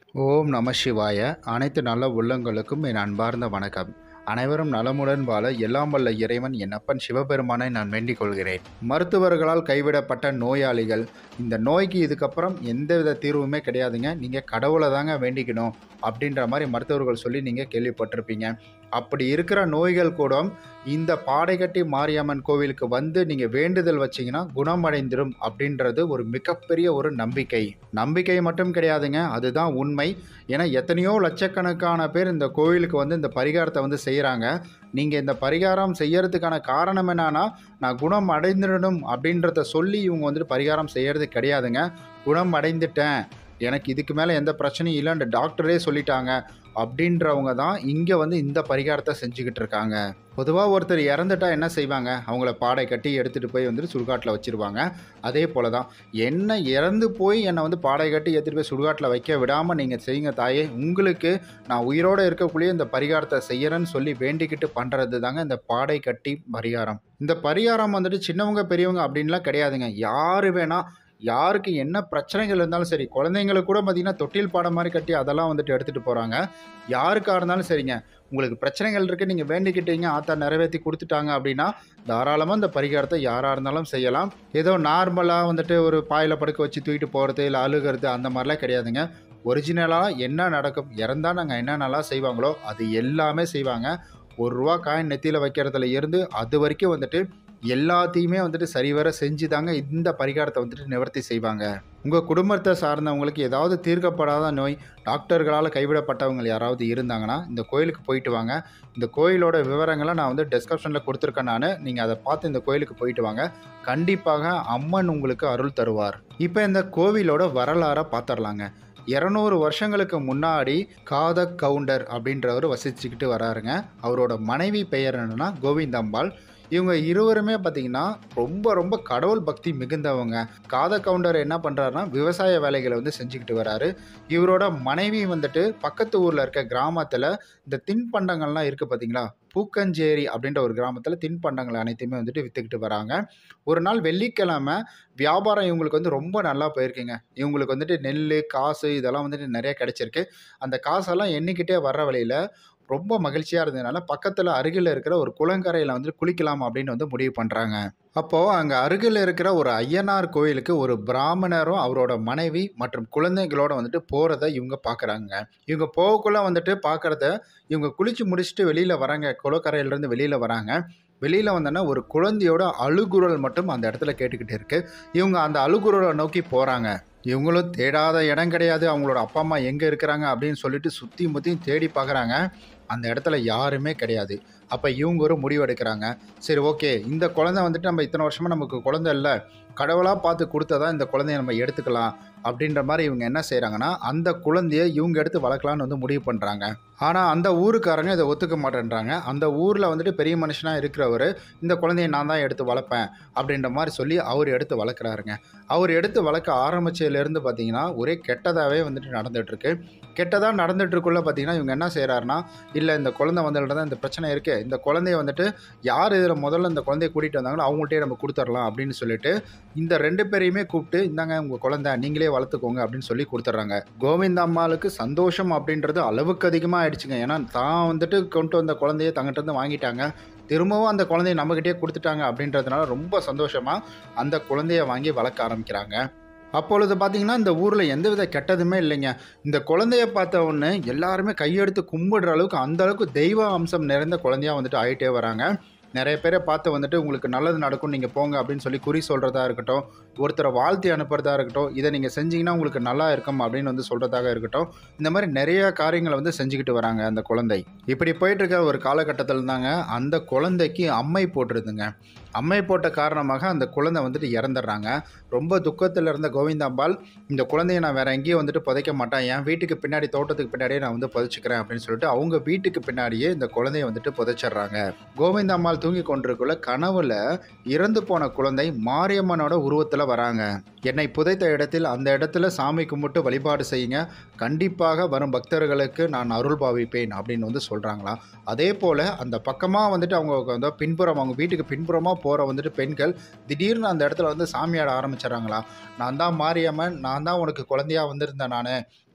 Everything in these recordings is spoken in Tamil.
ஓம் நம சிவாய அனைத்து நல்ல உள்ளங்களுக்கும் என் அன்பார்ந்த வணக்கம் அனைவரும் நலமுடன் வாழ எல்லாம் வல்ல இறைவன் என் அப்பன் சிவபெருமானை நான் வேண்டிக் கொள்கிறேன் மருத்துவர்களால் கைவிடப்பட்ட நோயாளிகள் இந்த நோய்க்கு இதுக்கப்புறம் எந்தவித தீர்வுமே கிடையாதுங்க நீங்கள் கடவுளை தாங்க வேண்டிக்கணும் அப்படின்ற மாதிரி மருத்துவர்கள் சொல்லி நீங்கள் கேள்விப்பட்டிருப்பீங்க அப்படி இருக்கிற நோய்கள் கூட இந்த பாடைக்கட்டி மாரியம்மன் கோவிலுக்கு வந்து நீங்கள் வேண்டுதல் வச்சிங்கன்னா குணமடைந்திடும் அப்படின்றது ஒரு மிகப்பெரிய ஒரு நம்பிக்கை நம்பிக்கை மட்டும் கிடையாதுங்க அதுதான் உண்மை ஏன்னா எத்தனையோ லட்சக்கணக்கான பேர் இந்த கோவிலுக்கு வந்து இந்த பரிகாரத்தை வந்து செய்கிறாங்க நீங்கள் இந்த பரிகாரம் செய்யறதுக்கான காரணம் என்னன்னா நான் குணம் அடைந்துடணும் அப்படின்றத சொல்லி இவங்க வந்துட்டு பரிகாரம் செய்கிறது கிடையாதுங்க குணம் அடைந்துட்டேன் எனக்கு இதுக்கு மேலே எந்த பிரச்சனையும் இல்லைன்ற டாக்டரே சொல்லிட்டாங்க அப்படின்றவங்க தான் இங்கே வந்து இந்த பரிகாரத்தை செஞ்சுக்கிட்டு இருக்காங்க பொதுவாக ஒருத்தர் இறந்துட்டா என்ன செய்வாங்க அவங்கள பாடை கட்டி எடுத்துகிட்டு போய் வந்துட்டு சுடுகாட்டில் வச்சுருவாங்க அதே போல் தான் என்ன இறந்து போய் என்னை வந்து பாடை கட்டி எடுத்துகிட்டு போய் சுடுகாட்டில் வைக்க விடாமல் நீங்கள் செய்யுங்க தாயே உங்களுக்கு நான் உயிரோடு இருக்கக்கூடிய இந்த பரிகாரத்தை செய்யறேன்னு சொல்லி வேண்டிக்கிட்டு பண்ணுறது தாங்க இந்த பாடை கட்டி பரிகாரம் இந்த பரிகாரம் வந்துட்டு சின்னவங்க பெரியவங்க அப்படின்லாம் கிடையாதுங்க யார் வேணால் யாருக்கு என்ன பிரச்சனைகள் இருந்தாலும் சரி குழந்தைங்களுக்கு கூட பார்த்திங்கன்னா தொட்டில் பாடம் மாதிரி கட்டி அதெல்லாம் வந்துட்டு எடுத்துகிட்டு போகிறாங்க யாருக்காக இருந்தாலும் சரிங்க உங்களுக்கு பிரச்சனைகள் இருக்குது நீங்கள் வேண்டிக்கிட்டீங்க ஆத்தா நிறைவேற்றி கொடுத்துட்டாங்க அப்படின்னா தாராளமாக இந்த பரிகாரத்தை யாராக இருந்தாலும் செய்யலாம் ஏதோ நார்மலாக வந்துட்டு ஒரு பாயில் படுக்க வச்சு தூக்கிட்டு போகிறது இல்லை அழுகிறது அந்த மாதிரிலாம் கிடையாதுங்க ஒரிஜினலாக என்ன நடக்கும் இறந்தால் நாங்கள் என்னென்னலாம் செய்வாங்களோ அது எல்லாமே செய்வாங்க ஒரு ரூபா காயின் நெத்தியில் வைக்கிறதுல இருந்து அது வரைக்கும் வந்துட்டு எல்லாத்தையுமே வந்துட்டு சரிவர செஞ்சு தாங்க இந்த பரிகாரத்தை வந்துட்டு நிவர்த்தி செய்வாங்க உங்கள் குடும்பத்தை சார்ந்தவங்களுக்கு ஏதாவது தீர்க்கப்படாத நோய் டாக்டர்களால் கைவிடப்பட்டவங்க யாராவது இருந்தாங்கன்னா இந்த கோயிலுக்கு போயிட்டு வாங்க இந்த கோயிலோட விவரங்களை நான் வந்து டிஸ்கிரிப்ஷனில் கொடுத்துருக்கேன் நான் நீங்கள் அதை பார்த்து இந்த கோயிலுக்கு போயிட்டு வாங்க கண்டிப்பாக அம்மன் உங்களுக்கு அருள் தருவார் இப்போ இந்த கோவிலோட வரலாறை பார்த்துடலாங்க இரநூறு வருஷங்களுக்கு முன்னாடி காதக் கவுண்டர் அப்படின்றவர் வசிச்சுக்கிட்டு வராருங்க அவரோட மனைவி பெயர் என்னன்னா கோவிந்தம்பாள் இவங்க இருவருமே பார்த்தீங்கன்னா ரொம்ப ரொம்ப கடவுள் பக்தி மிகுந்தவங்க காத கவுண்டர் என்ன பண்ணுறாருன்னா விவசாய வேலைகளை வந்து செஞ்சுக்கிட்டு வராரு இவரோட மனைவி வந்துட்டு பக்கத்து ஊரில் இருக்க கிராமத்தில் இந்த தின்பண்டங்கள்லாம் இருக்குது பார்த்தீங்களா பூக்கஞ்சேரி அப்படின்ற ஒரு கிராமத்தில் தின்பண்டங்கள் அனைத்தையுமே வந்துட்டு விற்றுக்கிட்டு வராங்க ஒரு நாள் வெள்ளிக்கிழமை வியாபாரம் இவங்களுக்கு வந்து ரொம்ப நல்லா போயிருக்குங்க இவங்களுக்கு வந்துட்டு நெல் காசு இதெல்லாம் வந்துட்டு நிறைய கிடைச்சிருக்கு அந்த காசெல்லாம் எண்ணிக்கிட்டே வர்ற வழியில் ரொம்ப மகிழ்ச்சியாக இருந்ததுனால பக்கத்தில் அருகில் இருக்கிற ஒரு குளங்கரையில் வந்து குளிக்கலாம் அப்படின்னு வந்து முடிவு பண்ணுறாங்க அப்போது அங்கே அருகில் இருக்கிற ஒரு ஐயனார் கோயிலுக்கு ஒரு பிராமணரும் அவரோட மனைவி மற்றும் குழந்தைகளோட வந்துட்டு போகிறத இவங்க பார்க்குறாங்க இவங்க போகக்குள்ள வந்துட்டு பார்க்குறத இவங்க குளித்து முடிச்சுட்டு வெளியில் வராங்க குளக்கரையிலேருந்து வெளியில் வராங்க வெளியில் வந்தோன்னா ஒரு குழந்தையோட அழுகுரல் மட்டும் அந்த இடத்துல கேட்டுக்கிட்டு இருக்கு இவங்க அந்த அழுகுரலை நோக்கி போகிறாங்க இவங்களும் தேடாத இடம் கிடையாது அவங்களோட அப்பா அம்மா எங்கே இருக்கிறாங்க அப்படின்னு சொல்லிட்டு சுற்றி முற்றியும் தேடி பார்க்குறாங்க அந்த இடத்துல யாருமே கிடையாது அப்போ இவங்க ஒரு முடிவு எடுக்கிறாங்க சரி ஓகே இந்த குழந்தை வந்துட்டு நம்ம இத்தனை வருஷமாக நமக்கு குழந்தை இல்லை கடவுளாக பார்த்து கொடுத்ததா இந்த குழந்தைய நம்ம எடுத்துக்கலாம் அப்படின்ற மாதிரி இவங்க என்ன செய்கிறாங்கன்னா அந்த குழந்தைய இவங்க எடுத்து வளர்க்கலான்னு வந்து முடிவு பண்ணுறாங்க ஆனால் அந்த ஊருக்காரங்க இதை ஒத்துக்க மாட்டேன்றாங்க அந்த ஊரில் வந்துட்டு பெரிய மனுஷனாக இருக்கிறவர் இந்த குழந்தைய நான் தான் எடுத்து வளர்ப்பேன் அப்படின்ற மாதிரி சொல்லி அவர் எடுத்து வளர்க்குறாருங்க அவர் எடுத்து வளர்க்க ஆரம்பிச்சதுலேருந்து பார்த்தீங்கன்னா ஒரே கெட்டதாகவே வந்துட்டு நடந்துகிட்ருக்கு கெட்டதாக நடந்துட்டுருக்குள்ள பார்த்தீங்கன்னா இவங்க என்ன செய்கிறாருன்னா இல்லை இந்த குழந்தை வந்ததுல தான் இந்த பிரச்சனை இருக்குது இந்த குழந்தைய வந்துட்டு யார் இதில் முதல்ல இந்த குழந்தைய கூட்டிகிட்டு வந்தாங்களோ அவங்கள்ட்டே நம்ம கொடுத்துடலாம் அப்படின்னு சொல்லிட்டு இந்த ரெண்டு பேரையுமே கூப்பிட்டு இந்தாங்க உங்கள் குழந்தை நீங்களே வளர்த்துக்கோங்க அப்படின்னு சொல்லி கொடுத்துட்றாங்க கோவிந்த அம்மாளுக்கு சந்தோஷம் அப்படின்றது அளவுக்கு அதிகமாக ஆயிடுச்சுங்க ஏன்னா தான் வந்துட்டு கொண்டு வந்த குழந்தைய தங்கிட்ட இருந்து வாங்கிட்டாங்க திரும்பவும் அந்த குழந்தைய நம்மக்கிட்டே கொடுத்துட்டாங்க அப்படின்றதுனால ரொம்ப சந்தோஷமாக அந்த குழந்தைய வாங்கி வளர்க்க ஆரம்பிக்கிறாங்க அப்பொழுது பார்த்தீங்கன்னா இந்த ஊரில் எந்தவித கெட்டதுமே இல்லைங்க இந்த குழந்தைய பார்த்த உடனே எல்லாருமே கையெடுத்து கும்பிடுற அளவுக்கு அந்த அளவுக்கு தெய்வ அம்சம் நிறைந்த குழந்தையா வந்துட்டு ஆகிட்டே வராங்க நிறைய பேரை பார்த்து வந்துட்டு உங்களுக்கு நல்லது நடக்கும் நீங்கள் போங்க அப்படின்னு சொல்லி குறி சொல்கிறதா இருக்கட்டும் ஒருத்தரை வாழ்த்தி அனுப்புறதா இருக்கட்டும் இதை நீங்கள் செஞ்சீங்கன்னா உங்களுக்கு நல்லா இருக்கும் அப்படின்னு வந்து சொல்கிறதாக இருக்கட்டும் இந்த மாதிரி நிறைய காரியங்களை வந்து செஞ்சுக்கிட்டு வராங்க அந்த குழந்தை இப்படி போயிட்டு இருக்க ஒரு காலகட்டத்தில் தாங்க அந்த குழந்தைக்கு அம்மை போட்டுருதுங்க அம்மை போட்ட காரணமாக அந்த குழந்தை வந்துட்டு இறந்துடுறாங்க ரொம்ப துக்கத்தில் இருந்த கோவிந்தாம்பாள் இந்த குழந்தைய நான் வேற எங்கேயும் வந்துட்டு புதைக்க மாட்டேன் என் வீட்டுக்கு பின்னாடி தோட்டத்துக்கு பின்னாடியே நான் வந்து புதைச்சிக்கிறேன் அப்படின்னு சொல்லிட்டு அவங்க வீட்டுக்கு பின்னாடியே இந்த குழந்தைய வந்துட்டு புதைச்சிடுறாங்க கோவிந்தாம்பாள் தூங்கி கொண்டிருக்குள்ள கனவுல இறந்து போன குழந்தை மாரியம்மனோட உருவத்தில் வராங்க என்னை புதைத்த இடத்தில் அந்த இடத்துல சாமி கும்பிட்டு வழிபாடு செய்யுங்க கண்டிப்பாக வரும் பக்தர்களுக்கு நான் அருள் பாவிப்பேன் அப்படின்னு வந்து சொல்கிறாங்களாம் அதே போல் அந்த பக்கமாக வந்துட்டு அவங்க வந்து பின்புறம் அவங்க வீட்டுக்கு பின்புறமாக போகிற வந்துட்டு பெண்கள் திடீர்னு அந்த இடத்துல வந்து சாமியாட ஆரம்பிச்சிடறாங்களா நான் தான் மாரியம்மன் நான் தான் உனக்கு குழந்தையா வந்திருந்தேன் நான்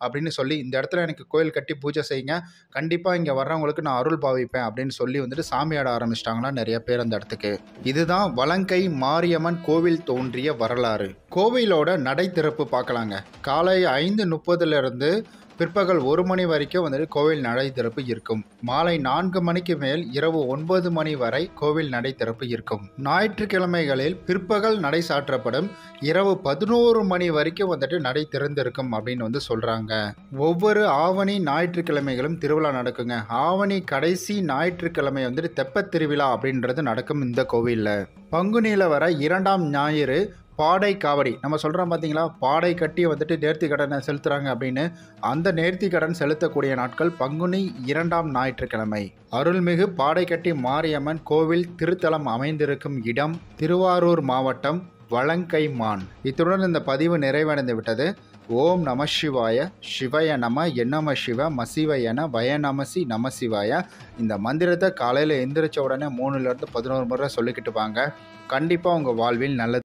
அப்படின்னு சொல்லி இந்த இடத்துல எனக்கு கோயில் கட்டி பூஜை செய்யுங்க கண்டிப்பாக இங்கே வர்றவங்களுக்கு நான் அருள் பாவிப்பேன் அப்படின்னு சொல்லி வந்துட்டு சாமியாட ஆரம்பிச்சிட்டாங்களா நிறைய பேர் அந்த இடத்துக்கு இதுதான் வலங்கை மாரியம்மன் கோவில் தோன்றிய வரலாறு கோவிலோட நடை திறப்பு பார்க்கலாங்க காலை ஐந்து முப்பதுலேருந்து பிற்பகல் ஒரு மணி வரைக்கும் வந்துட்டு கோவில் நடை திறப்பு இருக்கும் மாலை நான்கு மணிக்கு மேல் இரவு ஒன்பது மணி வரை கோவில் நடை திறப்பு இருக்கும் ஞாயிற்றுக்கிழமைகளில் பிற்பகல் நடை சாற்றப்படும் இரவு பதினோரு மணி வரைக்கும் வந்துட்டு நடை திறந்திருக்கும் அப்படின்னு வந்து சொல்றாங்க ஒவ்வொரு ஆவணி ஞாயிற்றுக்கிழமைகளும் திருவிழா நடக்குங்க ஆவணி கடைசி ஞாயிற்றுக்கிழமை வந்துட்டு தெப்பத் திருவிழா அப்படின்றது நடக்கும் இந்த கோவிலில் பங்குனியில் வர இரண்டாம் ஞாயிறு பாடை காவடி நம்ம சொல்கிறோம் பார்த்தீங்களா பாடை கட்டி வந்துட்டு நேர்த்தி கடனை செலுத்துகிறாங்க அப்படின்னு அந்த நேர்த்தி கடன் செலுத்தக்கூடிய நாட்கள் பங்குனி இரண்டாம் ஞாயிற்றுக்கிழமை அருள்மிகு பாடை கட்டி மாரியம்மன் கோவில் திருத்தலம் அமைந்திருக்கும் இடம் திருவாரூர் மாவட்டம் வலங்கைமான் இத்துடன் இந்த பதிவு நிறைவடைந்து விட்டது ஓம் நம சிவாய சிவய நம என்னம சிவ மசிவயன வய நமசி நம சிவாய இந்த மந்திரத்தை காலையில் எந்திரிச்ச உடனே மூணுலேருந்து பதினோரு முறை சொல்லிக்கிட்டு வாங்க கண்டிப்பாக உங்கள் வாழ்வில் நல்லது